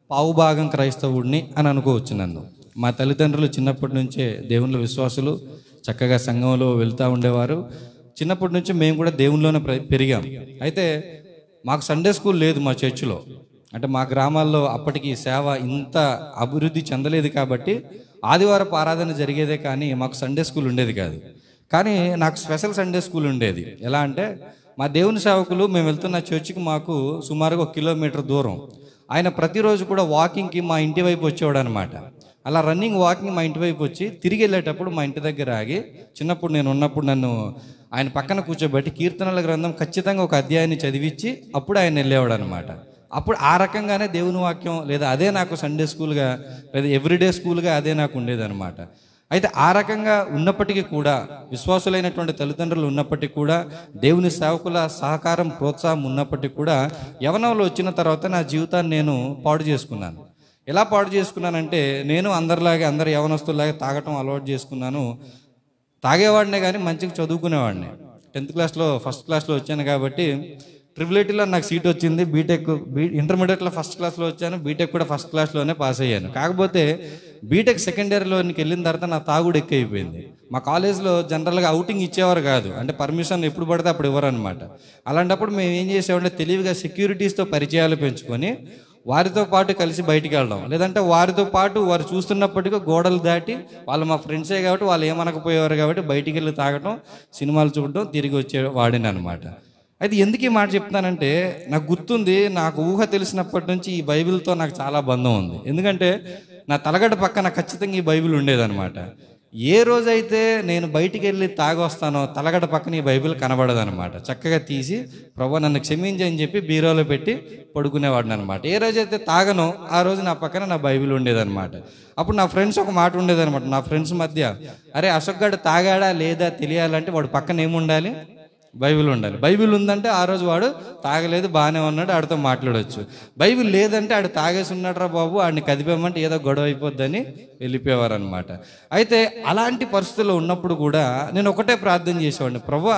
పావు భాగం క్రైస్తవుడిని అని అనుకోవచ్చు నన్ను మా తల్లిదండ్రులు చిన్నప్పటి నుంచే దేవుళ్ళ విశ్వాసులు చక్కగా సంఘంలో వెళ్తూ ఉండేవారు చిన్నప్పటి నుంచి మేము కూడా దేవునిలోనే ప్ర- పెరిగాం అయితే మాకు సండే స్కూల్ లేదు మా చర్చిలో అంటే మా గ్రామాల్లో అప్పటికి సేవ ఇంత అభివృద్ధి చెందలేదు కాబట్టి ఆదివారపు ఆరాధన జరిగేదే కానీ మాకు సండే స్కూల్ ఉండేది కాదు కానీ నాకు స్పెషల్ సండే స్కూల్ ఉండేది ఎలా అంటే మా దేవుని సేవకులు మేము వెళ్తున్న చర్చికి మాకు సుమారుగా ఒక కిలోమీటర్ దూరం ఆయన ప్రతిరోజు కూడా వాకింగ్కి మా ఇంటి వైపు వచ్చేవాడు అనమాట అలా రన్నింగ్ వాకింగ్ మా ఇంటి వైపు వచ్చి తిరిగి వెళ్ళేటప్పుడు మా ఇంటి దగ్గర ఆగి చిన్నప్పుడు నేను ఉన్నప్పుడు నన్ను ఆయన పక్కన కూర్చోబెట్టి కీర్తనల గ్రంథం ఖచ్చితంగా ఒక అధ్యాయాన్ని చదివించి అప్పుడు ఆయన వెళ్ళేవాడు అనమాట అప్పుడు ఆ రకంగానే దేవుని వాక్యం లేదా అదే నాకు సండే స్కూల్గా లేదా ఎవ్రీడే స్కూల్గా అదే నాకు ఉండేదన్నమాట అయితే ఆ రకంగా ఉన్నప్పటికీ కూడా విశ్వాసులైనటువంటి తల్లిదండ్రులు ఉన్నప్పటికీ కూడా దేవుని సేవకుల సహకారం ప్రోత్సాహం ఉన్నప్పటికీ కూడా యవనంలో వచ్చిన తర్వాత నా జీవితాన్ని నేను పాడు చేసుకున్నాను ఎలా పాడు చేసుకున్నానంటే నేను అందరిలాగే అందరు యవనస్తుల్లాగే తాగటం అలవాటు చేసుకున్నాను తాగేవాడినే కానీ మంచిగా చదువుకునేవాడిని టెన్త్ క్లాస్లో ఫస్ట్ క్లాస్లో వచ్చాను కాబట్టి ట్రిపుల్ ఐటీలో నాకు సీట్ వచ్చింది బీటెక్ బీ ఇంటర్మీడియట్లో ఫస్ట్ క్లాస్లో వచ్చాను బీటెక్ కూడా ఫస్ట్ క్లాస్లోనే పాస్ అయ్యాను కాకపోతే బీటెక్ సెకండ్ ఇయర్లోనికి వెళ్ళిన తర్వాత నా తాగుడు ఎక్కువ అయిపోయింది మా కాలేజ్లో జనరల్గా అవుటింగ్ ఇచ్చేవారు కాదు అంటే పర్మిషన్ ఎప్పుడు పడితే అప్పుడు ఇవ్వరు అనమాట అలాంటప్పుడు మేము ఏం చేసేవాళ్ళం తెలివిగా సెక్యూరిటీస్తో పరిచయాలు పెంచుకొని వారితో పాటు కలిసి బయటికి వెళ్ళడం లేదంటే వారితో పాటు వారు చూస్తున్నప్పటికీ గోడలు దాటి వాళ్ళు మా ఫ్రెండ్సే కాబట్టి వాళ్ళు ఏమనకపోయేవారు కాబట్టి బయటికి వెళ్ళి తాగటం సినిమాలు చూడటం తిరిగి వచ్చే వాడిని అనమాట అయితే ఎందుకు ఈ మాట చెప్తానంటే నాకు గుర్తుంది నాకు ఊహ తెలిసినప్పటి నుంచి ఈ బైబిల్తో నాకు చాలా బంధం ఉంది ఎందుకంటే నా తలగడ పక్కన ఖచ్చితంగా ఈ బైబిల్ ఉండేదన్నమాట ఏ రోజైతే నేను బయటికి వెళ్ళి తాగొస్తానో తలగడ పక్కన ఈ బైబిల్ కనబడదనమాట చక్కగా తీసి ప్రభు నన్ను క్షమించి అని చెప్పి బీరోలో పెట్టి పడుకునేవాడిని అనమాట ఏ రోజైతే తాగనో ఆ రోజు నా పక్కన నా బైబిల్ ఉండేదన్నమాట అప్పుడు నా ఫ్రెండ్స్ ఒక మాట ఉండేదన్నమాట నా ఫ్రెండ్స్ మధ్య అరే అశోక్ గడు తాగాడా లేదా తెలియాలంటే వాడు పక్కన ఏముండాలి బైబిల్ ఉండాలి బైబిల్ ఉందంటే ఆ రోజు వాడు తాగలేదు బాగానే ఉన్నాడు ఆడితో మాట్లాడొచ్చు బైబిల్ లేదంటే ఆడు తాగేసి ఉన్నాడురా బాబు ఆడిని కదిపామంటే ఏదో గొడవ అయిపోద్దని వెళ్ళిపోయేవారు అనమాట అయితే అలాంటి పరిస్థితుల్లో ఉన్నప్పుడు కూడా నేను ఒకటే ప్రార్థన చేసేవాడిని ప్రభా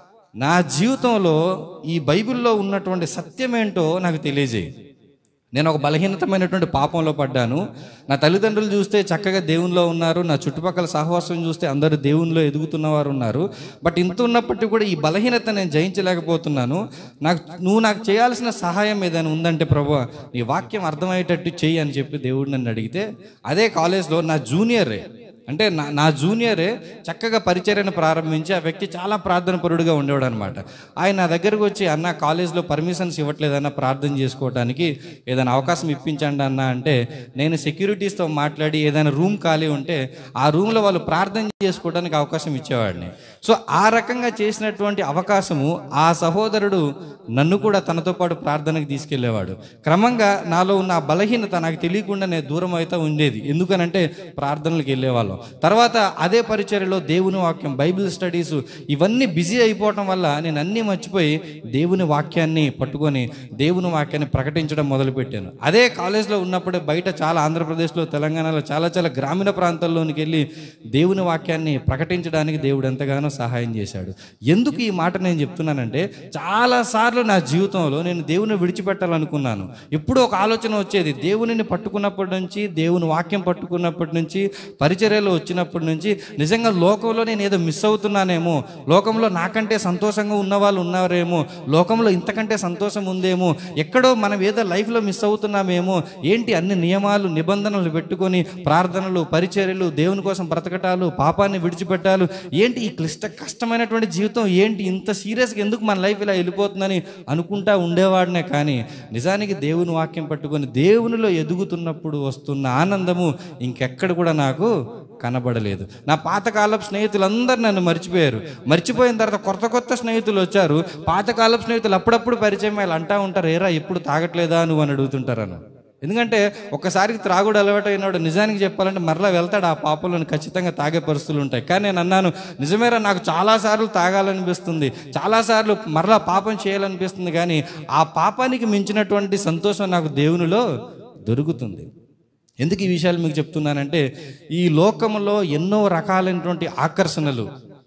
నా జీవితంలో ఈ బైబిల్లో ఉన్నటువంటి సత్యమేంటో నాకు తెలియజేయి నేను ఒక బలహీనతమైనటువంటి పాపంలో పడ్డాను నా తల్లిదండ్రులు చూస్తే చక్కగా దేవునిలో ఉన్నారు నా చుట్టుపక్కల సహవాసం చూస్తే అందరూ దేవునిలో ఎదుగుతున్న వారు ఉన్నారు బట్ ఇంత ఉన్నప్పటికీ కూడా ఈ బలహీనత నేను జయించలేకపోతున్నాను నాకు నువ్వు నాకు చేయాల్సిన సహాయం ఏదైనా ఉందంటే ప్రభు నీ వాక్యం అర్థమయ్యేటట్టు చెయ్యి అని చెప్పి దేవుడు నన్ను అడిగితే అదే కాలేజ్లో నా జూనియరే అంటే నా నా జూనియరే చక్కగా పరిచర్యను ప్రారంభించి ఆ వ్యక్తి చాలా ప్రార్థన పరుడుగా ఉండేవాడు అనమాట ఆయన నా దగ్గరకు వచ్చి అన్న కాలేజ్లో పర్మిషన్స్ ఇవ్వట్లేదన్న ప్రార్థన చేసుకోవడానికి ఏదైనా అవకాశం ఇప్పించండి అన్న అంటే నేను సెక్యూరిటీస్తో మాట్లాడి ఏదైనా రూమ్ ఖాళీ ఉంటే ఆ రూమ్లో వాళ్ళు ప్రార్థన చేసుకోవడానికి అవకాశం ఇచ్చేవాడిని సో ఆ రకంగా చేసినటువంటి అవకాశము ఆ సహోదరుడు నన్ను కూడా తనతో పాటు ప్రార్థనకు తీసుకెళ్లేవాడు క్రమంగా నాలో ఉన్న ఆ బలహీనత నాకు తెలియకుండా నేను దూరం అయితే ఉండేది ఎందుకనంటే ప్రార్థనలకు వెళ్ళేవాళ్ళం తర్వాత అదే పరిచర్యలో దేవుని వాక్యం బైబిల్ స్టడీస్ ఇవన్నీ బిజీ అయిపోవటం వల్ల నేను అన్నీ మర్చిపోయి దేవుని వాక్యాన్ని పట్టుకొని దేవుని వాక్యాన్ని ప్రకటించడం మొదలుపెట్టాను అదే కాలేజ్లో ఉన్నప్పుడే బయట చాలా ఆంధ్రప్రదేశ్లో తెలంగాణలో చాలా చాలా గ్రామీణ ప్రాంతాల్లోనికి వెళ్ళి దేవుని వాక్యాన్ని ప్రకటించడానికి దేవుడు ఎంతగానో సహాయం చేశాడు ఎందుకు ఈ మాట నేను చెప్తున్నానంటే చాలా సార్లు నా జీవితంలో నేను దేవుని విడిచిపెట్టాలనుకున్నాను ఎప్పుడూ ఒక ఆలోచన వచ్చేది దేవునిని పట్టుకున్నప్పటి నుంచి దేవుని వాక్యం పట్టుకున్నప్పటి నుంచి పరిచర్యలో వచ్చినప్పటి నుంచి నిజంగా లోకంలో నేను ఏదో మిస్ అవుతున్నానేమో లోకంలో నాకంటే సంతోషంగా ఉన్న వాళ్ళు ఉన్నారేమో లోకంలో ఇంతకంటే సంతోషం ఉందేమో ఎక్కడో మనం ఏదో లైఫ్లో మిస్ అవుతున్నామేమో ఏంటి అన్ని నియమాలు నిబంధనలు పెట్టుకొని ప్రార్థనలు పరిచర్యలు దేవుని కోసం బ్రతకటాలు పాపాన్ని విడిచిపెట్టాలు ఏంటి ఈ క్లిష్ట కష్టమైనటువంటి జీవితం ఏంటి ఇంత సీరియస్గా ఎందుకు మన లైఫ్ ఇలా వెళ్ళిపోతుందని అనుకుంటా ఉండేవాడినే కానీ నిజానికి దేవుని వాక్యం పట్టుకొని దేవునిలో ఎదుగుతున్నప్పుడు వస్తున్న ఆనందము ఇంకెక్కడ కూడా నాకు కనబడలేదు నా పాతకాలపు స్నేహితులందరూ నన్ను మర్చిపోయారు మర్చిపోయిన తర్వాత కొత్త కొత్త స్నేహితులు వచ్చారు పాతకాలపు స్నేహితులు అప్పుడప్పుడు పరిచయం వాళ్ళు అంటా ఉంటారు ఏరా ఎప్పుడు తాగట్లేదా నువ్వు అని అడుగుతుంటారని ఎందుకంటే ఒక్కసారి త్రాగుడు అలవాటు అయినాడు నిజానికి చెప్పాలంటే మరలా వెళ్తాడు ఆ పాపలను ఖచ్చితంగా తాగే పరిస్థితులు ఉంటాయి కానీ నేను అన్నాను నిజమేరా నాకు చాలాసార్లు తాగాలనిపిస్తుంది చాలాసార్లు మరలా పాపం చేయాలనిపిస్తుంది కానీ ఆ పాపానికి మించినటువంటి సంతోషం నాకు దేవునిలో దొరుకుతుంది ఎందుకు ఈ విషయాలు మీకు చెప్తున్నానంటే ఈ లోకంలో ఎన్నో రకాలైనటువంటి ఆకర్షణలు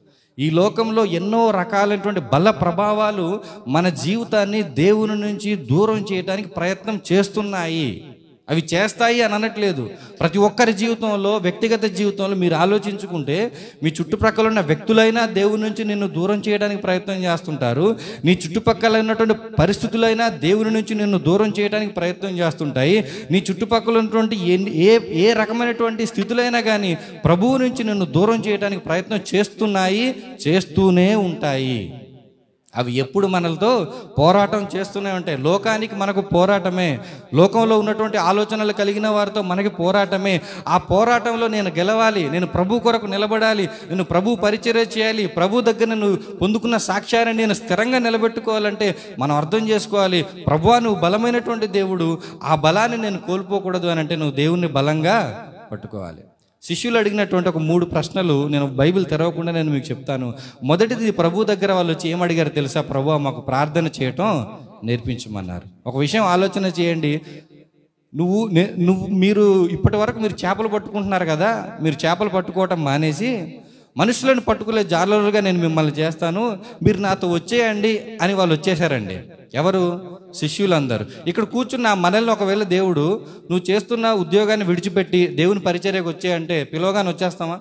ఈ లోకంలో ఎన్నో రకాలైనటువంటి బల ప్రభావాలు మన జీవితాన్ని దేవుని నుంచి దూరం చేయడానికి ప్రయత్నం చేస్తున్నాయి అవి చేస్తాయి అని అనట్లేదు ప్రతి ఒక్కరి జీవితంలో వ్యక్తిగత జీవితంలో మీరు ఆలోచించుకుంటే మీ చుట్టుప్రక్కల ఉన్న వ్యక్తులైనా దేవుని నుంచి నిన్ను దూరం చేయడానికి ప్రయత్నం చేస్తుంటారు నీ చుట్టుపక్కల ఉన్నటువంటి పరిస్థితులైనా దేవుని నుంచి నిన్ను దూరం చేయడానికి ప్రయత్నం చేస్తుంటాయి నీ చుట్టుపక్కల ఉన్నటువంటి ఎన్ని- ఏ ఏ రకమైనటువంటి స్థితులైనా కానీ ప్రభువు నుంచి నిన్ను దూరం చేయడానికి ప్రయత్నం చేస్తున్నాయి చేస్తూనే ఉంటాయి అవి ఎప్పుడు మనలతో పోరాటం చేస్తూనే ఉంటాయి లోకానికి మనకు పోరాటమే లోకంలో ఉన్నటువంటి ఆలోచనలు కలిగిన వారితో మనకి పోరాటమే ఆ పోరాటంలో నేను గెలవాలి నేను ప్రభు కొరకు నిలబడాలి నేను ప్రభు పరిచర్య చేయాలి ప్రభు దగ్గర నేను పొందుకున్న సాక్ష్యాన్ని నేను స్థిరంగా నిలబెట్టుకోవాలంటే మనం అర్థం చేసుకోవాలి ప్రభు నువ్వు బలమైనటువంటి దేవుడు ఆ బలాన్ని నేను కోల్పోకూడదు అని అంటే నువ్వు దేవుణ్ణి బలంగా పట్టుకోవాలి శిష్యులు అడిగినటువంటి ఒక మూడు ప్రశ్నలు నేను బైబిల్ తెరవకుండా నేను మీకు చెప్తాను మొదటిది ప్రభు దగ్గర వాళ్ళు వచ్చి ఏమడిగారు తెలుసా ప్రభు మాకు ప్రార్థన చేయటం నేర్పించమన్నారు ఒక విషయం ఆలోచన చేయండి నువ్వు నే- నువ్వు మీరు ఇప్పటి వరకు మీరు చేపలు పట్టుకుంటున్నారు కదా మీరు చేపలు పట్టుకోవటం మానేసి మనుషులను పట్టుకునే జాలరుగా నేను మిమ్మల్ని చేస్తాను మీరు నాతో వచ్చేయండి అని వాళ్ళు వచ్చేసారండి ఎవరు శిష్యులందరూ ఇక్కడ కూర్చున్న మనల్ని ఒకవేళ దేవుడు నువ్వు చేస్తున్న ఉద్యోగాన్ని విడిచిపెట్టి దేవుని పరిచర్యకు వచ్చేయంటే పిలవగానే వచ్చేస్తామా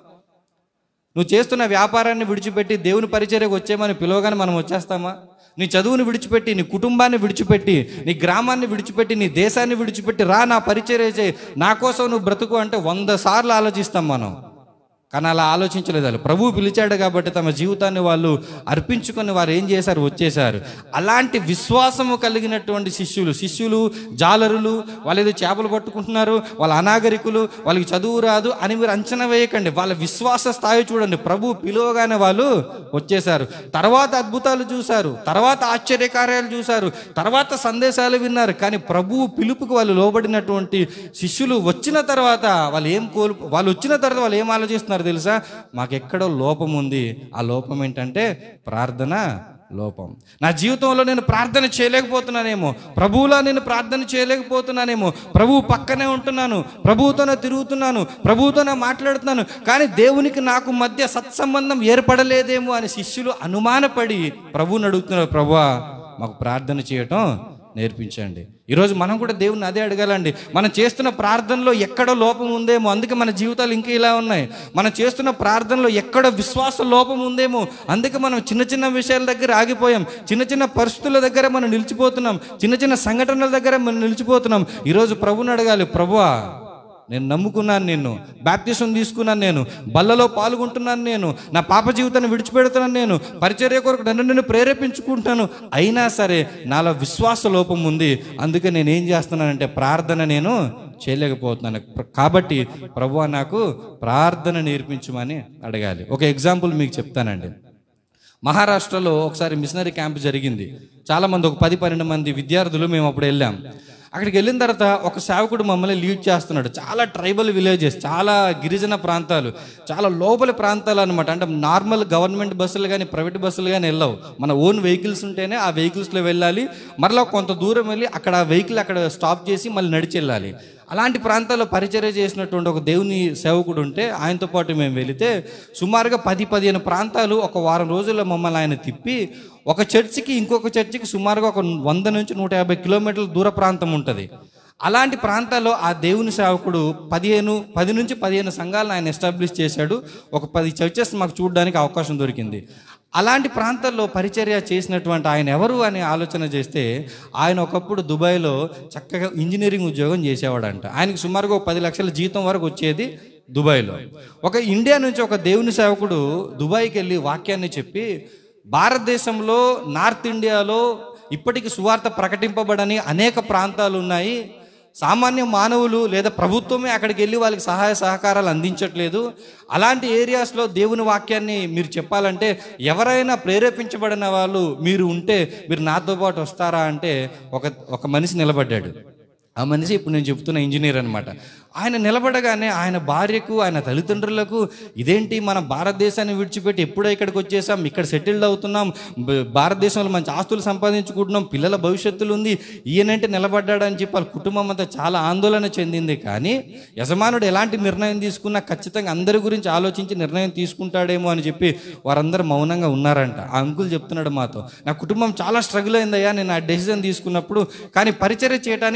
నువ్వు చేస్తున్న వ్యాపారాన్ని విడిచిపెట్టి దేవుని పరిచర్యకు వచ్చేమని పిలవగానే మనం వచ్చేస్తామా నీ చదువుని విడిచిపెట్టి నీ కుటుంబాన్ని విడిచిపెట్టి నీ గ్రామాన్ని విడిచిపెట్టి నీ దేశాన్ని విడిచిపెట్టి రా నా పరిచర్య చేయి నా కోసం నువ్వు బ్రతుకు అంటే వంద సార్లు ఆలోచిస్తాం మనం కానీ అలా ఆలోచించలేదు వాళ్ళు ప్రభువు పిలిచాడు కాబట్టి తమ జీవితాన్ని వాళ్ళు అర్పించుకొని వారు ఏం చేశారు వచ్చేసారు అలాంటి విశ్వాసము కలిగినటువంటి శిష్యులు శిష్యులు జాలరులు వాళ్ళు ఏదో చేపలు పట్టుకుంటున్నారు వాళ్ళ అనాగరికులు వాళ్ళకి చదువు రాదు అని మీరు అంచనా వేయకండి వాళ్ళ విశ్వాస స్థాయి చూడండి ప్రభు పిలువగానే వాళ్ళు వచ్చేసారు తర్వాత అద్భుతాలు చూశారు తర్వాత ఆశ్చర్యకార్యాలు చూశారు తర్వాత సందేశాలు విన్నారు కానీ ప్రభువు పిలుపుకి వాళ్ళు లోబడినటువంటి శిష్యులు వచ్చిన తర్వాత వాళ్ళు ఏం కోల్పు వాళ్ళు వచ్చిన తర్వాత వాళ్ళు ఏం ఆలోచిస్తున్నారు తెలుసా మాకెక్కడో లోపం ఉంది ఆ లోపం ఏంటంటే ప్రార్థన లోపం నా జీవితంలో నేను ప్రార్థన చేయలేకపోతున్నానేమో ప్రభువులా నేను ప్రార్థన చేయలేకపోతున్నానేమో ప్రభువు పక్కనే ఉంటున్నాను ప్రభువుతోనే తిరుగుతున్నాను ప్రభువుతోనే మాట్లాడుతున్నాను కానీ దేవునికి నాకు మధ్య సత్సంబంధం ఏర్పడలేదేమో అని శిష్యులు అనుమానపడి ప్రభువుని అడుగుతున్నారు ప్రభువా మాకు ప్రార్థన చేయటం నేర్పించండి ఈరోజు మనం కూడా దేవుని అదే అడగాలండి మనం చేస్తున్న ప్రార్థనలో ఎక్కడో లోపం ఉందేమో అందుకే మన జీవితాలు ఇంకా ఇలా ఉన్నాయి మనం చేస్తున్న ప్రార్థనలో ఎక్కడో విశ్వాస లోపం ఉందేమో అందుకే మనం చిన్న చిన్న విషయాల దగ్గర ఆగిపోయాం చిన్న చిన్న పరిస్థితుల దగ్గర మనం నిలిచిపోతున్నాం చిన్న చిన్న సంఘటనల దగ్గర మనం నిలిచిపోతున్నాం ఈరోజు ప్రభుని అడగాలి ప్రభువా నేను నమ్ముకున్నాను నిన్ను బాప్తిసం తీసుకున్నాను నేను బల్లలో పాల్గొంటున్నాను నేను నా పాప జీవితాన్ని విడిచిపెడుతున్నాను నేను పరిచర్య కొరకు నన్ను నేను ప్రేరేపించుకుంటాను అయినా సరే నాలో విశ్వాస లోపం ఉంది అందుకే నేను ఏం చేస్తున్నానంటే ప్రార్థన నేను చేయలేకపోతున్నాను కాబట్టి ప్రభు నాకు ప్రార్థన నేర్పించమని అడగాలి ఒక ఎగ్జాంపుల్ మీకు చెప్తానండి మహారాష్ట్రలో ఒకసారి మిషనరీ క్యాంప్ జరిగింది చాలా మంది ఒక పది పన్నెండు మంది విద్యార్థులు మేము అప్పుడు వెళ్ళాం అక్కడికి వెళ్ళిన తర్వాత ఒక సేవకుడు మమ్మల్ని లీడ్ చేస్తున్నాడు చాలా ట్రైబల్ విలేజెస్ చాలా గిరిజన ప్రాంతాలు చాలా లోపలి ప్రాంతాలు అనమాట అంటే నార్మల్ గవర్నమెంట్ బస్సులు కానీ ప్రైవేట్ బస్సులు కానీ వెళ్ళవు మన ఓన్ వెహికల్స్ ఉంటేనే ఆ వెహికల్స్లో వెళ్ళాలి మరలా కొంత దూరం వెళ్ళి అక్కడ ఆ వెహికల్ అక్కడ స్టాప్ చేసి మళ్ళీ నడిచి వెళ్ళాలి అలాంటి ప్రాంతాల్లో పరిచర్య చేసినటువంటి ఒక దేవుని సేవకుడు ఉంటే ఆయనతో పాటు మేము వెళితే సుమారుగా పది పదిహేను ప్రాంతాలు ఒక వారం రోజుల్లో మమ్మల్ని ఆయన తిప్పి ఒక చర్చికి ఇంకొక చర్చికి సుమారుగా ఒక వంద నుంచి నూట యాభై కిలోమీటర్ల దూర ప్రాంతం ఉంటుంది అలాంటి ప్రాంతాల్లో ఆ దేవుని సేవకుడు పదిహేను పది నుంచి పదిహేను సంఘాలను ఆయన ఎస్టాబ్లిష్ చేశాడు ఒక పది చర్చెస్ మాకు చూడడానికి అవకాశం దొరికింది అలాంటి ప్రాంతాల్లో పరిచర్య చేసినటువంటి ఆయన ఎవరు అని ఆలోచన చేస్తే ఆయన ఒకప్పుడు దుబాయ్లో చక్కగా ఇంజనీరింగ్ ఉద్యోగం చేసేవాడంట ఆయనకి సుమారుగా ఒక పది లక్షల జీతం వరకు వచ్చేది దుబాయ్లో ఒక ఇండియా నుంచి ఒక దేవుని సేవకుడు దుబాయ్కి వెళ్ళి వాక్యాన్ని చెప్పి భారతదేశంలో నార్త్ ఇండియాలో ఇప్పటికి సువార్త ప్రకటింపబడని అనేక ప్రాంతాలు ఉన్నాయి సామాన్య మానవులు లేదా ప్రభుత్వమే అక్కడికి వెళ్ళి వాళ్ళకి సహాయ సహకారాలు అందించట్లేదు అలాంటి ఏరియాస్లో దేవుని వాక్యాన్ని మీరు చెప్పాలంటే ఎవరైనా ప్రేరేపించబడిన వాళ్ళు మీరు ఉంటే మీరు నాతో పాటు వస్తారా అంటే ఒక ఒక మనిషి నిలబడ్డాడు ఆ మనిషి ఇప్పుడు నేను చెప్తున్న ఇంజనీర్ అనమాట ఆయన నిలబడగానే ఆయన భార్యకు ఆయన తల్లిదండ్రులకు ఇదేంటి మన భారతదేశాన్ని విడిచిపెట్టి ఎప్పుడో ఇక్కడికి వచ్చేసాం ఇక్కడ సెటిల్డ్ అవుతున్నాం బ- భారతదేశంలో మంచి ఆస్తులు సంపాదించుకుంటున్నాం పిల్లల భవిష్యత్తులు ఉంది ఈయనంటే నిలబడ్డాడని చెప్పి వాళ్ళ కుటుంబం అంతా చాలా ఆందోళన చెందింది కానీ యజమానుడు ఎలాంటి నిర్ణయం తీసుకున్నా ఖచ్చితంగా అందరి గురించి ఆలోచించి నిర్ణయం తీసుకుంటాడేమో అని చెప్పి వారందరూ మౌనంగా ఉన్నారంట ఆ అంకుల్ చెప్తున్నాడు మాతో నా కుటుంబం చాలా స్ట్రగుల్ అయిందయ్యా నేను ఆ డెసిజన్ తీసుకున్నప్పుడు కానీ పరిచర్య చేయడానికి దేవుడు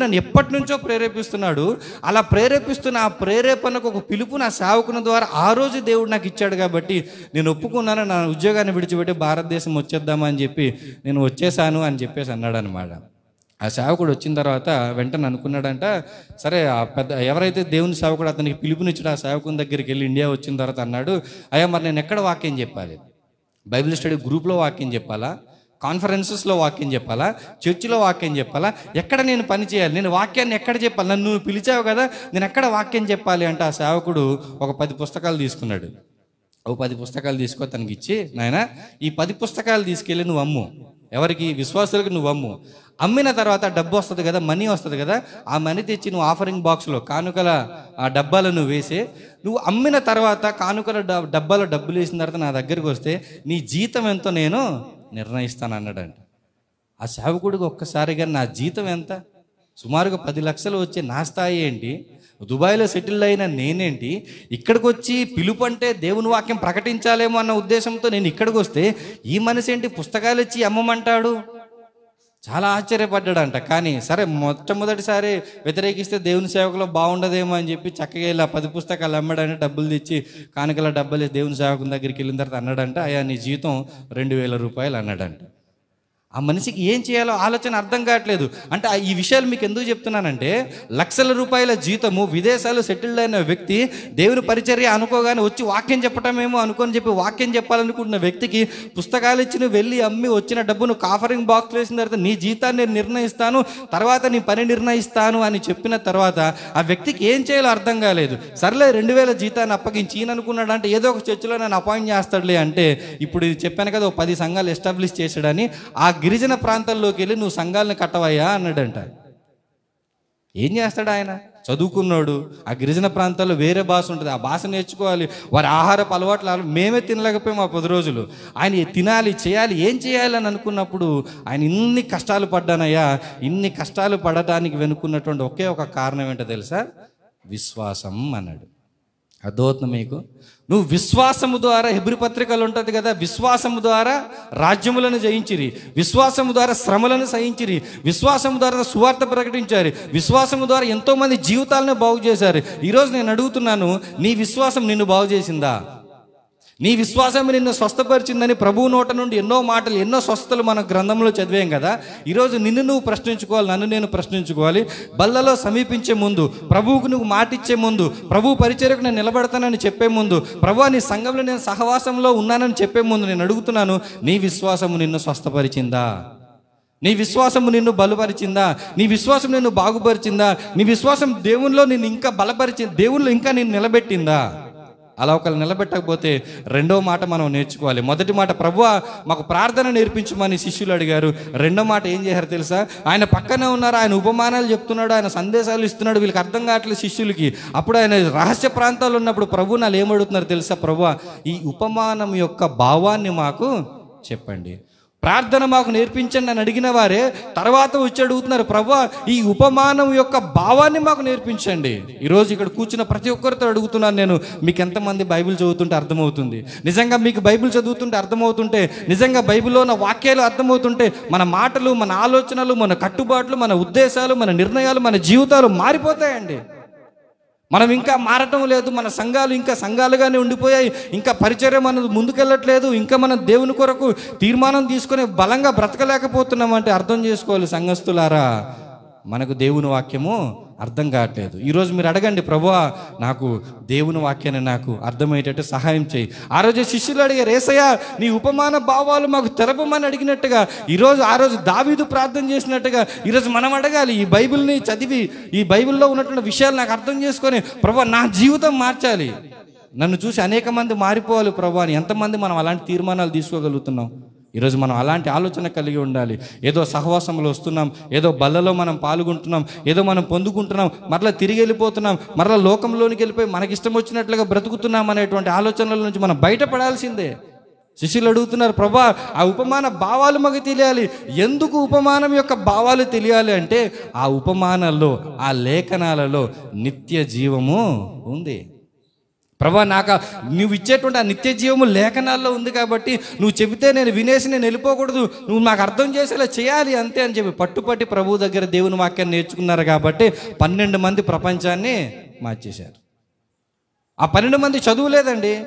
నన్ను ఎప్పటి నుంచో ప్రేరేపిస్తున్నాడు అలా ప్రేరేపిస్తున్న ఆ ప్రేరేపణకు ఒక పిలుపు నా సేవకుని ద్వారా ఆ రోజు దేవుడు నాకు ఇచ్చాడు కాబట్టి నేను ఒప్పుకున్నాను నా ఉద్యోగాన్ని విడిచిపెట్టి భారతదేశం వచ్చేద్దామని చెప్పి నేను వచ్చేసాను అని చెప్పేసి అన్నాడు అనమాట ఆ సేవకుడు వచ్చిన తర్వాత వెంటనే అనుకున్నాడంట సరే ఆ పెద్ద ఎవరైతే దేవుని సేవకుడు అతనికి పిలుపునిచ్చాడు ఆ సేవకుని దగ్గరికి వెళ్ళి ఇండియా వచ్చిన తర్వాత అన్నాడు అయ్యా మరి నేను ఎక్కడ వాక్యం చెప్పాలి బైబిల్ స్టడీ గ్రూప్లో వాక్యం చెప్పాలా కాన్ఫరెన్సెస్లో వాక్యం చెప్పాలా చర్చిలో వాక్యం చెప్పాలా ఎక్కడ నేను పని చేయాలి నేను వాక్యాన్ని ఎక్కడ చెప్పాలి నన్ను నువ్వు పిలిచావు కదా నేను ఎక్కడ వాక్యం చెప్పాలి అంటే ఆ సేవకుడు ఒక పది పుస్తకాలు తీసుకున్నాడు ఓ పది పుస్తకాలు తీసుకో తనకి ఇచ్చి నాయన ఈ పది పుస్తకాలు తీసుకెళ్ళి నువ్వు అమ్ము ఎవరికి విశ్వాసులకు నువ్వు అమ్ము అమ్మిన తర్వాత డబ్బు వస్తుంది కదా మనీ వస్తుంది కదా ఆ మనీ తెచ్చి నువ్వు ఆఫరింగ్ బాక్స్లో కానుకల ఆ డబ్బాలు నువ్వు వేసి నువ్వు అమ్మిన తర్వాత కానుకల డ- డబ్బాలో డబ్బులు వేసిన తర్వాత నా దగ్గరికి వస్తే నీ జీతం ఎంతో నేను నిర్ణయిస్తాను అన్నాడంట ఆ సేవకుడికి ఒక్కసారిగా నా జీతం ఎంత సుమారుగా పది లక్షలు వచ్చే నా స్థాయి ఏంటి దుబాయ్లో సెటిల్ అయిన నేనేంటి ఇక్కడికి వచ్చి పిలుపు అంటే దేవుని వాక్యం ప్రకటించాలేమో అన్న ఉద్దేశంతో నేను ఇక్కడికి వస్తే ఈ మనిషి ఏంటి పుస్తకాలు ఇచ్చి అమ్మమంటాడు చాలా ఆశ్చర్యపడ్డాడంట కానీ సరే మొట్టమొదటిసారి వ్యతిరేకిస్తే దేవుని సేవకులో బాగుండదేమో అని చెప్పి చక్కగా ఇలా పది పుస్తకాలు అమ్మడానికి డబ్బులు తెచ్చి కానుకల డబ్బులు దేవుని సేవకుని దగ్గరికి వెళ్ళిన తర్వాత అన్నాడంట అయ్యా నీ జీతం రెండు వేల రూపాయలు అన్నాడంట ఆ మనిషికి ఏం చేయాలో ఆలోచన అర్థం కావట్లేదు అంటే ఆ- ఈ విషయాలు మీకు ఎందుకు చెప్తున్నానంటే లక్షల రూపాయల జీతము విదేశాలు సెటిల్డ్ అయిన వ్యక్తి దేవుని పరిచర్య అనుకోగానే వచ్చి వాక్యం చెప్పటమేమో అనుకొని చెప్పి వాక్యం చెప్పాలనుకుంటున్న వ్యక్తికి పుస్తకాలు ఇచ్చి నువ్వు వెళ్ళి అమ్మి వచ్చిన డబ్బును కాఫరింగ్ బాక్స్ వేసిన తర్వాత నీ జీతాన్ని నేను నిర్ణయిస్తాను తర్వాత నీ పని నిర్ణయిస్తాను అని చెప్పిన తర్వాత ఆ వ్యక్తికి ఏం చేయాలో అర్థం కాలేదు సర్లే రెండు వేల జీతాన్ని అప్పగించి ఈయన అనుకున్నాడు అంటే ఏదో ఒక చర్చిలో నన్ను అపాయింట్ చేస్తాడులే అంటే ఇప్పుడు ఇది చెప్పాను కదా ఓ పది సంఘాలు ఎస్టాబ్లిష్ చేశాడని ఆ గిరిజన ప్రాంతాల్లోకి వెళ్ళి నువ్వు సంఘాలను కట్టవయ్యా అన్నాడంట ఏం చేస్తాడు ఆయన చదువుకున్నాడు ఆ గిరిజన ప్రాంతాల్లో వేరే భాష ఉంటుంది ఆ భాష నేర్చుకోవాలి వారి ఆహారపు అలవాట్లు అల- మేమే తినలేకపోయాం ఆ పది రోజులు ఆయన తినాలి చేయాలి ఏం చేయాలి అని అనుకున్నప్పుడు ఆయన ఇన్ని కష్టాలు పడ్డానయ్యా ఇన్ని కష్టాలు పడటానికి వెనుకున్నటువంటి ఒకే ఒక కారణం ఏంటో తెలుసా విశ్వాసం అన్నాడు అర్థమవుతుంది మీకు నువ్వు విశ్వాసము ద్వారా హెబ్రి పత్రికలు ఉంటుంది కదా విశ్వాసము ద్వారా రాజ్యములను జయించిరి విశ్వాసము ద్వారా శ్రమలను సహించిరి విశ్వాసము ద్వారా సువార్త ప్రకటించారు విశ్వాసము ద్వారా ఎంతో మంది జీవితాలను బాగు చేశారు ఈరోజు నేను అడుగుతున్నాను నీ విశ్వాసం నిన్ను బాగు చేసిందా నీ విశ్వాసం నిన్ను స్వస్థపరిచిందని ప్రభువు నోట నుండి ఎన్నో మాటలు ఎన్నో స్వస్థతలు మన గ్రంథంలో చదివాం కదా ఈరోజు నిన్ను నువ్వు ప్రశ్నించుకోవాలి నన్ను నేను ప్రశ్నించుకోవాలి బల్లలో సమీపించే ముందు ప్రభువుకు నువ్వు మాటిచ్చే ముందు ప్రభు పరిచయకు నేను నిలబడతానని చెప్పే ముందు ప్రభు నీ సంఘంలో నేను సహవాసంలో ఉన్నానని చెప్పే ముందు నేను అడుగుతున్నాను నీ విశ్వాసము నిన్ను స్వస్థపరిచిందా నీ విశ్వాసము నిన్ను బలపరిచిందా నీ విశ్వాసం నిన్ను బాగుపరిచిందా నీ విశ్వాసం దేవునిలో నిన్ను ఇంకా బలపరిచి దేవునిలో ఇంకా నిన్ను నిలబెట్టిందా అలా ఒకళ్ళు నిలబెట్టకపోతే రెండో మాట మనం నేర్చుకోవాలి మొదటి మాట ప్రభువా మాకు ప్రార్థన నేర్పించమని శిష్యులు అడిగారు రెండో మాట ఏం చేశారు తెలుసా ఆయన పక్కనే ఉన్నారు ఆయన ఉపమానాలు చెప్తున్నాడు ఆయన సందేశాలు ఇస్తున్నాడు వీళ్ళకి అర్థం కావట్లేదు శిష్యులకి అప్పుడు ఆయన రహస్య ప్రాంతాల్లో ఉన్నప్పుడు ప్రభు నాలు ఏమడుగుతున్నారు తెలుసా ప్రభువా ఈ ఉపమానం యొక్క భావాన్ని మాకు చెప్పండి ప్రార్థన మాకు నేర్పించండి అని అడిగిన వారే తర్వాత వచ్చి అడుగుతున్నారు ప్రభా ఈ ఉపమానం యొక్క భావాన్ని మాకు నేర్పించండి ఈరోజు ఇక్కడ కూర్చున్న ప్రతి ఒక్కరితో అడుగుతున్నాను నేను మీకు ఎంతమంది బైబిల్ చదువుతుంటే అర్థమవుతుంది నిజంగా మీకు బైబిల్ చదువుతుంటే అర్థమవుతుంటే నిజంగా బైబిల్లో ఉన్న వాక్యాలు అర్థమవుతుంటే మన మాటలు మన ఆలోచనలు మన కట్టుబాట్లు మన ఉద్దేశాలు మన నిర్ణయాలు మన జీవితాలు మారిపోతాయండి మనం ఇంకా మారటం లేదు మన సంఘాలు ఇంకా సంఘాలుగానే ఉండిపోయాయి ఇంకా పరిచర్య మనం ముందుకెళ్ళట్లేదు ఇంకా మనం దేవుని కొరకు తీర్మానం తీసుకుని బలంగా బ్రతకలేకపోతున్నాం అంటే అర్థం చేసుకోవాలి సంఘస్థులారా మనకు దేవుని వాక్యము అర్థం కావట్లేదు ఈరోజు మీరు అడగండి ప్రభువా నాకు దేవుని వాక్యాన్ని నాకు అర్థమయ్యేటట్టు సహాయం చేయి ఆ రోజు శిష్యులు అడిగారు ఏసయ్యా నీ ఉపమాన భావాలు మాకు తెలపమని అడిగినట్టుగా ఈరోజు ఆ రోజు దావీదు ప్రార్థన చేసినట్టుగా ఈరోజు మనం అడగాలి ఈ బైబిల్ని చదివి ఈ బైబిల్లో ఉన్నటువంటి విషయాలు నాకు అర్థం చేసుకొని ప్రభా నా జీవితం మార్చాలి నన్ను చూసి అనేక మంది మారిపోవాలి ప్రభా అని ఎంతమంది మనం అలాంటి తీర్మానాలు తీసుకోగలుగుతున్నాం ఈరోజు మనం అలాంటి ఆలోచన కలిగి ఉండాలి ఏదో సహవాసంలో వస్తున్నాం ఏదో బల్లలో మనం పాల్గొంటున్నాం ఏదో మనం పొందుకుంటున్నాం మరలా తిరిగి వెళ్ళిపోతున్నాం మరలా లోకంలోనికి వెళ్ళిపోయి మనకి ఇష్టం వచ్చినట్లుగా బ్రతుకుతున్నాం అనేటువంటి ఆలోచనల నుంచి మనం బయటపడాల్సిందే శిష్యులు అడుగుతున్నారు ప్రభా ఆ ఉపమాన భావాలు మాకు తెలియాలి ఎందుకు ఉపమానం యొక్క భావాలు తెలియాలి అంటే ఆ ఉపమానాల్లో ఆ లేఖనాలలో నిత్య జీవము ఉంది ప్రభా నాకు ఆ- నువ్వు ఇచ్చేటువంటి ఆ నిత్య జీవము లేఖనాల్లో ఉంది కాబట్టి నువ్వు చెబితే నేను వినేసి నేను వెళ్ళిపోకూడదు నువ్వు నాకు అర్థం చేసేలా చేయాలి అంతే అని చెప్పి పట్టుపట్టి ప్రభు దగ్గర దేవుని వాక్యాన్ని నేర్చుకున్నారు కాబట్టి పన్నెండు మంది ప్రపంచాన్ని మార్చేశారు ఆ పన్నెండు మంది చదువులేదండి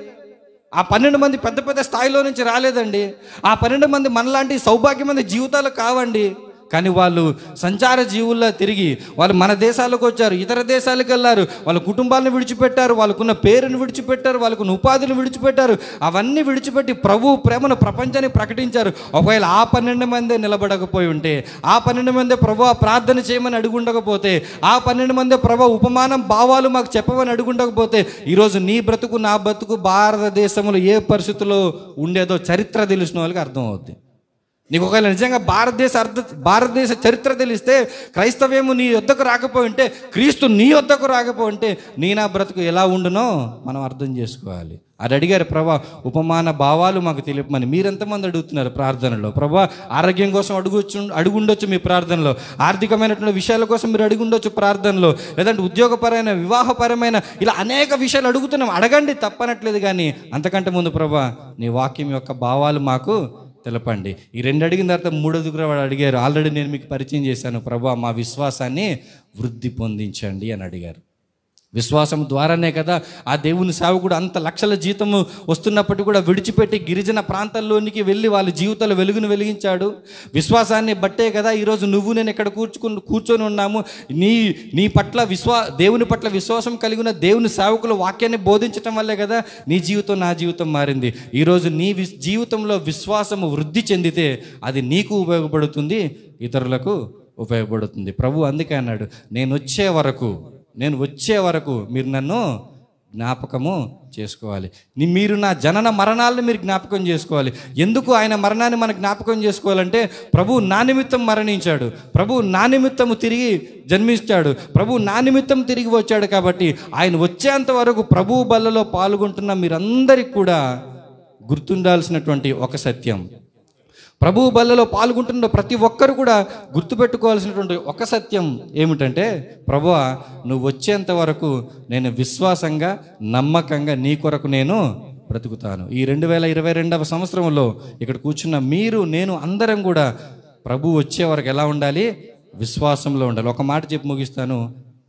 ఆ పన్నెండు మంది పెద్ద పెద్ద స్థాయిలో నుంచి రాలేదండి ఆ పన్నెండు మంది మనలాంటి సౌభాగ్యమైన జీవితాలు కావండి కానీ వాళ్ళు సంచార జీవుల్లో తిరిగి వాళ్ళు మన దేశాలకు వచ్చారు ఇతర దేశాలకు వెళ్ళారు వాళ్ళ కుటుంబాలను విడిచిపెట్టారు వాళ్ళకున్న పేరును విడిచిపెట్టారు వాళ్ళకున్న ఉపాధిని విడిచిపెట్టారు అవన్నీ విడిచిపెట్టి ప్రభు ప్రేమను ప్రపంచానికి ప్రకటించారు ఒకవేళ ఆ పన్నెండు మందే నిలబడకపోయి ఉంటే ఆ పన్నెండు మందే ప్రభు ప్రార్థన చేయమని అడుగుండకపోతే ఆ పన్నెండు మందే ప్రభు ఉపమానం భావాలు మాకు చెప్పమని అడుగుండకపోతే ఈరోజు నీ బ్రతుకు నా బ్రతుకు భారతదేశంలో ఏ పరిస్థితుల్లో ఉండేదో చరిత్ర తెలిసిన వాళ్ళకి అర్థం అవుద్ది నీకు ఒకవేళ నిజంగా భారతదేశ అర్థ భారతదేశ చరిత్ర తెలిస్తే క్రైస్తవ్యము నీ వద్దకు రాకపోయి ఉంటే క్రీస్తు నీ వద్దకు రాకపోయి ఉంటే నీ నా బ్రతుకు ఎలా ఉండునో మనం అర్థం చేసుకోవాలి అది అడిగారు ప్రభా ఉపమాన భావాలు మాకు తెలియమని మీరెంతమంది అడుగుతున్నారు ప్రార్థనలో ప్రభా ఆరోగ్యం కోసం అడుగుచ్చు అడుగుండొచ్చు మీ ప్రార్థనలో ఆర్థికమైనటువంటి విషయాల కోసం మీరు అడుగుండొచ్చు ప్రార్థనలో లేదంటే ఉద్యోగపరమైన వివాహపరమైన ఇలా అనేక విషయాలు అడుగుతున్నాం అడగండి తప్పనట్లేదు కానీ అంతకంటే ముందు ప్రభా నీ వాక్యం యొక్క భావాలు మాకు తెలపండి ఈ రెండు అడిగిన తర్వాత మూడోది కూడా వాడు అడిగారు ఆల్రెడీ నేను మీకు పరిచయం చేశాను ప్రభా మా విశ్వాసాన్ని వృద్ధి పొందించండి అని అడిగారు విశ్వాసం ద్వారానే కదా ఆ దేవుని సేవకుడు అంత లక్షల జీతము వస్తున్నప్పటికీ కూడా విడిచిపెట్టి గిరిజన ప్రాంతాల్లోనికి వెళ్ళి వాళ్ళ జీవితాల వెలుగును వెలిగించాడు విశ్వాసాన్ని బట్టే కదా ఈరోజు నువ్వు నేను ఇక్కడ కూర్చుకుని కూర్చొని ఉన్నాము నీ నీ పట్ల విశ్వా దేవుని పట్ల విశ్వాసం కలిగి ఉన్న దేవుని సేవకులు వాక్యాన్ని బోధించటం వల్లే కదా నీ జీవితం నా జీవితం మారింది ఈరోజు నీ విస్ జీవితంలో విశ్వాసము వృద్ధి చెందితే అది నీకు ఉపయోగపడుతుంది ఇతరులకు ఉపయోగపడుతుంది ప్రభు అందుకే అన్నాడు నేను వచ్చే వరకు నేను వచ్చే వరకు మీరు నన్ను జ్ఞాపకము చేసుకోవాలి నీ- మీరు నా జనన మరణాలను మీరు జ్ఞాపకం చేసుకోవాలి ఎందుకు ఆయన మరణాన్ని మనం జ్ఞాపకం చేసుకోవాలంటే ప్రభు నా నిమిత్తం మరణించాడు ప్రభు నా నిమిత్తము తిరిగి జన్మించాడు ప్రభు నా నిమిత్తం తిరిగి వచ్చాడు కాబట్టి ఆయన వచ్చేంత వరకు ప్రభు బల్లలో పాల్గొంటున్న మీరందరికీ కూడా గుర్తుండాల్సినటువంటి ఒక సత్యం ప్రభు బల్లలో పాల్గొంటున్న ప్రతి ఒక్కరు కూడా గుర్తుపెట్టుకోవాల్సినటువంటి ఒక సత్యం ఏమిటంటే ప్రభు నువ్వు వచ్చేంత వరకు నేను విశ్వాసంగా నమ్మకంగా నీ కొరకు నేను బ్రతుకుతాను ఈ రెండు వేల ఇరవై రెండవ సంవత్సరంలో ఇక్కడ కూర్చున్న మీరు నేను అందరం కూడా ప్రభు వచ్చే వరకు ఎలా ఉండాలి విశ్వాసంలో ఉండాలి ఒక మాట చెప్పి ముగిస్తాను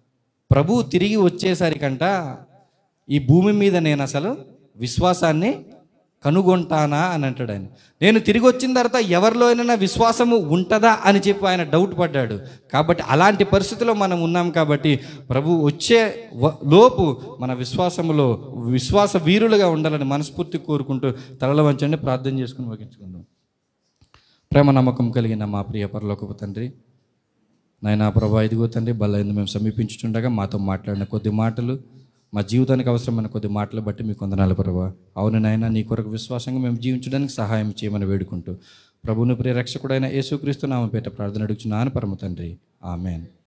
ప్రభు తిరిగి వచ్చేసరికంట ఈ భూమి మీద నేను అసలు విశ్వాసాన్ని కనుగొంటానా అని అంటాడు ఆయన నేను తిరిగి వచ్చిన తర్వాత ఎవరిలో అయినా విశ్వాసము ఉంటుందా అని చెప్పి ఆయన డౌట్ పడ్డాడు కాబట్టి అలాంటి పరిస్థితిలో మనం ఉన్నాం కాబట్టి ప్రభు వచ్చే వ- లోపు మన విశ్వాసములో విశ్వాస వీరులుగా ఉండాలని మనస్ఫూర్తి కోరుకుంటూ తలల వంచండి ప్రార్థన చేసుకుని ముగించుకుందాం ప్రేమ నమ్మకం కలిగిన మా ప్రియ పరలోకపు తండ్రి నాయన ప్రభా ఇదిగో తండ్రి బల్ల మేము సమీపించుతుండగా మాతో మాట్లాడిన కొద్ది మాటలు మా జీవితానికి అవసరమైన కొద్ది మాటలు బట్టి మీకు వందనాలు ప్రభా అవును నాయన నీ కొరకు విశ్వాసంగా మేము జీవించడానికి సహాయం చేయమని వేడుకుంటూ ప్రభుని ప్రియ రక్షకుడైన యేసుక్రీస్తు నామపేట ప్రార్థన అడుగుచున్నాను పరమ తండ్రి ఆమెన్